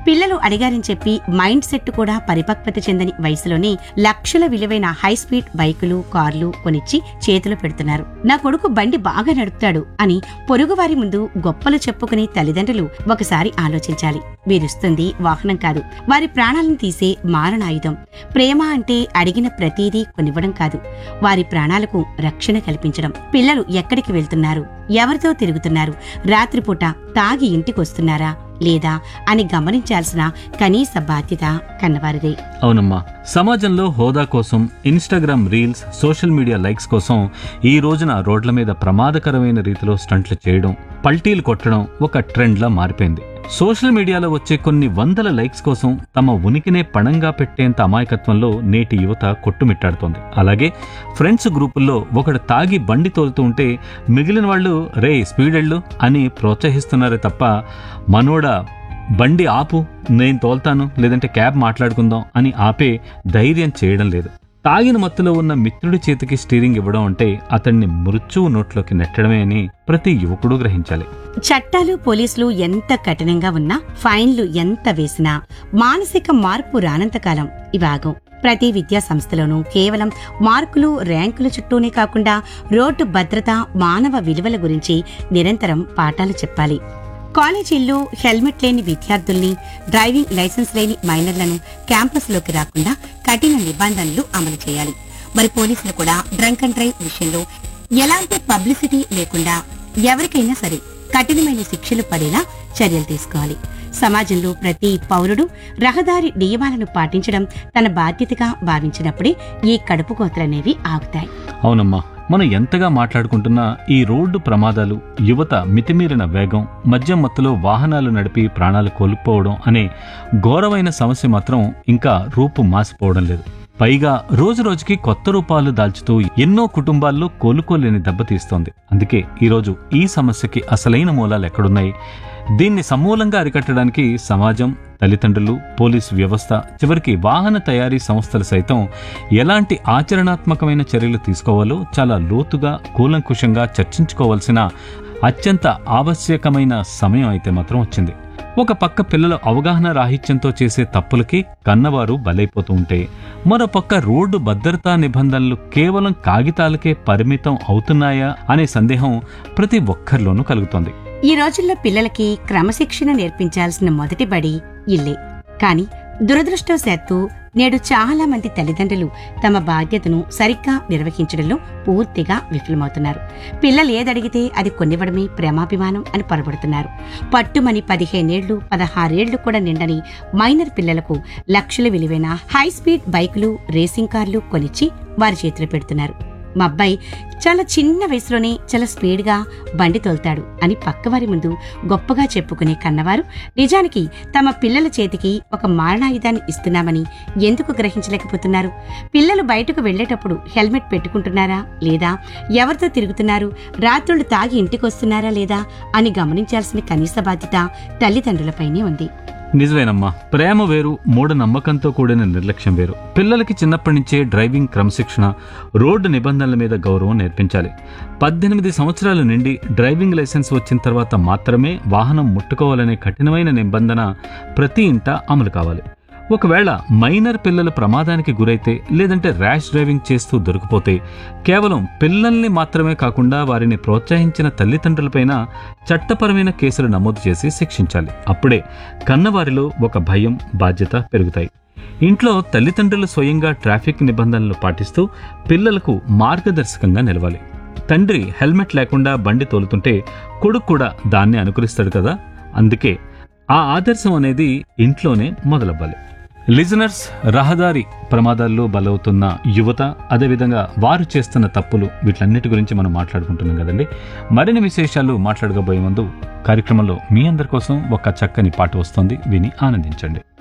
పిల్లలు అడిగారని చెప్పి mind set కూడా పరిపక్వత చెందని వయసులోనే లక్షల విలువైన హై స్పీడ్ బైకులు కార్లు కొనిచ్చి చేతిలో పెడుతున్నారు నా కొడుకు బండి బాగా నడుపుతాడు అని పొరుగువారి ముందు గొప్పలు చెప్పుకునే తల్లిదండ్రులు ఒకసారి ఆలోచించాలి వీరిస్తుంది వాహనం కాదు వారి ప్రాణాలను తీసే మారణాయుధం ప్రేమ అంటే అడిగిన ప్రతీదీ కొనివ్వడం కాదు వారి ప్రాణాలకు రక్షణ కల్పించడం పిల్లలు ఎక్కడికి వెళ్తున్నారు ఎవరితో తిరుగుతున్నారు రాత్రిపూట తాగి ఇంటికొస్తున్నారా లేదా అని గమనించాల్సిన కనీస బాధ్యత కన్నవారిదే అవునమ్మా సమాజంలో హోదా కోసం Instagram reels social media likes కోసం ఈ రోజున రోడ్ల మీద ప్రమాదకరమైన రీతిలో స్టంట్లు చేయడం పల్టీలు కొట్టడం ఒక ట్రెండ్లా మారిపోయింది సోషల్ మీడియాలో వచ్చే కొన్ని వందల లైక్స్ కోసం తమ ఉనికినే పణంగా పెట్టేంత అమాయకత్వంలో నేటి యువత కొట్టుమిట్టాడుతోంది అలాగే ఫ్రెండ్స్ గ్రూపుల్లో ఒకడు తాగి బండి తోలుతూ ఉంటే మిగిలిన వాళ్ళు రే స్పీడ్ ఎళ్ళు అని ప్రోత్సహిస్తున్నారే తప్ప మనోడా బండి ఆపు నేను తోల్తాను లేదంటే క్యాబ్ మాట్లాడుకుందాం అని ఆపే ధైర్యం చేయడం లేదు తాగిన మత్తులో ఉన్న మిత్రుడి చేతికి స్టీరింగ్ ఇవ్వడం అంటే అతన్ని మృత్యువు నోట్లోకి నెట్టడమే అని ప్రతి యువకుడు గ్రహించాలి చట్టాలు పోలీసులు ఎంత కఠినంగా ఉన్నా ఫైన్లు ఎంత వేసినా మానసిక మార్పు రానంతకాలం ఇవాగం ప్రతి విద్యా సంస్థలోనూ కేవలం మార్కులు ర్యాంకుల చుట్టూనే కాకుండా రోడ్డు భద్రత మానవ విలువల గురించి నిరంతరం పాఠాలు చెప్పాలి కాలేజీల్లో హెల్మెట్ లేని విద్యార్థుల్ని డ్రైవింగ్ లైసెన్స్ లేని మైనర్లను క్యాంపస్లోకి రాకుండా కఠిన నిబంధనలు అమలు చేయాలి మరి పోలీసులు కూడా డ్రంక్ అండ్ డ్రైవ్ విషయంలో ఎలాంటి పబ్లిసిటీ లేకుండా ఎవరికైనా సరే కఠినమైన శిక్షలు పడేలా చర్యలు తీసుకోవాలి సమాజంలో ప్రతి పౌరుడు రహదారి నియమాలను పాటించడం తన బాధ్యతగా భావించినప్పుడే ఈ కడుపు కోతలనేవి ఆగుతాయి అవునమ్మా మనం ఎంతగా మాట్లాడుకుంటున్నా ఈ రోడ్డు ప్రమాదాలు యువత మితిమీరిన వేగం మద్యం మత్తులో వాహనాలు నడిపి ప్రాణాలు కోల్పోవడం అనే ఘోరమైన సమస్య మాత్రం ఇంకా రూపు మాసిపోవడం లేదు పైగా రోజు రోజుకి కొత్త రూపాలు దాల్చుతూ ఎన్నో కుటుంబాల్లో కోలుకోలేని దెబ్బతీస్తోంది అందుకే ఈరోజు ఈ సమస్యకి అసలైన మూలాలు ఎక్కడున్నాయి దీన్ని సమూలంగా అరికట్టడానికి సమాజం తల్లిదండ్రులు పోలీసు వ్యవస్థ చివరికి వాహన తయారీ సంస్థలు సైతం ఎలాంటి ఆచరణాత్మకమైన చర్యలు తీసుకోవాలో చాలా లోతుగా కూలంకుషంగా చర్చించుకోవాల్సిన అత్యంత ఆవశ్యకమైన సమయం అయితే మాత్రం వచ్చింది ఒక పక్క పిల్లలు అవగాహన రాహిత్యంతో చేసే తప్పులకి కన్నవారు బలైపోతూ ఉంటే మరో పక్క రోడ్డు భద్రతా నిబంధనలు కేవలం కాగితాలకే పరిమితం అవుతున్నాయా అనే సందేహం ప్రతి ఒక్కరిలోనూ కలుగుతోంది ఈ రోజుల్లో పిల్లలకి క్రమశిక్షణ నేర్పించాల్సిన మొదటి బడి ఇల్లే కాని దురదృష్టవశాత్తు నేడు చాలా మంది తల్లిదండ్రులు తమ బాధ్యతను సరిగ్గా నిర్వహించడంలో పూర్తిగా విఫలమవుతున్నారు పిల్లలు ఏదడిగితే అది కొనివ్వడమే ప్రేమాభిమానం అని పొరబడుతున్నారు పట్టుమని పదిహేనేళ్లు పదహారేళ్లు కూడా నిండని మైనర్ పిల్లలకు లక్షల విలువైన హై స్పీడ్ బైకులు రేసింగ్ కార్లు కొనిచ్చి వారి చేతిలో పెడుతున్నారు మా అబ్బాయి చాలా చిన్న వయసులోనే చాలా స్పీడ్గా బండి తోలుతాడు అని పక్కవారి ముందు గొప్పగా చెప్పుకునే కన్నవారు నిజానికి తమ పిల్లల చేతికి ఒక మారణాయుధాన్ని ఇస్తున్నామని ఎందుకు గ్రహించలేకపోతున్నారు పిల్లలు బయటకు వెళ్లేటప్పుడు హెల్మెట్ పెట్టుకుంటున్నారా లేదా ఎవరితో తిరుగుతున్నారు రాత్రులు తాగి ఇంటికి వస్తున్నారా లేదా అని గమనించాల్సిన కనీస బాధ్యత తల్లిదండ్రులపైనే ఉంది నిజమేనమ్మా ప్రేమ వేరు మూఢనమ్మకంతో కూడిన నిర్లక్ష్యం వేరు పిల్లలకి చిన్నప్పటి నుంచే డ్రైవింగ్ క్రమశిక్షణ రోడ్డు నిబంధనల మీద గౌరవం నేర్పించాలి పద్దెనిమిది సంవత్సరాల నుండి డ్రైవింగ్ లైసెన్స్ వచ్చిన తర్వాత మాత్రమే వాహనం ముట్టుకోవాలనే కఠినమైన నిబంధన ప్రతి ఇంట అమలు కావాలి ఒకవేళ మైనర్ పిల్లలు ప్రమాదానికి గురైతే లేదంటే ర్యాష్ డ్రైవింగ్ చేస్తూ దొరికిపోతే కేవలం పిల్లల్ని మాత్రమే కాకుండా వారిని ప్రోత్సహించిన తల్లిదండ్రులపైన చట్టపరమైన కేసులు నమోదు చేసి శిక్షించాలి అప్పుడే కన్నవారిలో ఒక భయం బాధ్యత పెరుగుతాయి ఇంట్లో తల్లిదండ్రులు స్వయంగా ట్రాఫిక్ నిబంధనలు పాటిస్తూ పిల్లలకు మార్గదర్శకంగా నిలవాలి తండ్రి హెల్మెట్ లేకుండా బండి తోలుతుంటే కొడుకు కూడా దాన్ని అనుకరిస్తాడు కదా అందుకే ఆ ఆదర్శం అనేది ఇంట్లోనే మొదలవ్వాలి లిజనర్స్ రహదారి ప్రమాదాల్లో బలవుతున్న యువత అదేవిధంగా వారు చేస్తున్న తప్పులు వీటన్నిటి గురించి మనం మాట్లాడుకుంటున్నాం కదండి మరిన్ని విశేషాలు మాట్లాడకపోయే ముందు కార్యక్రమంలో మీ అందరి కోసం ఒక చక్కని పాట వస్తుంది విని ఆనందించండి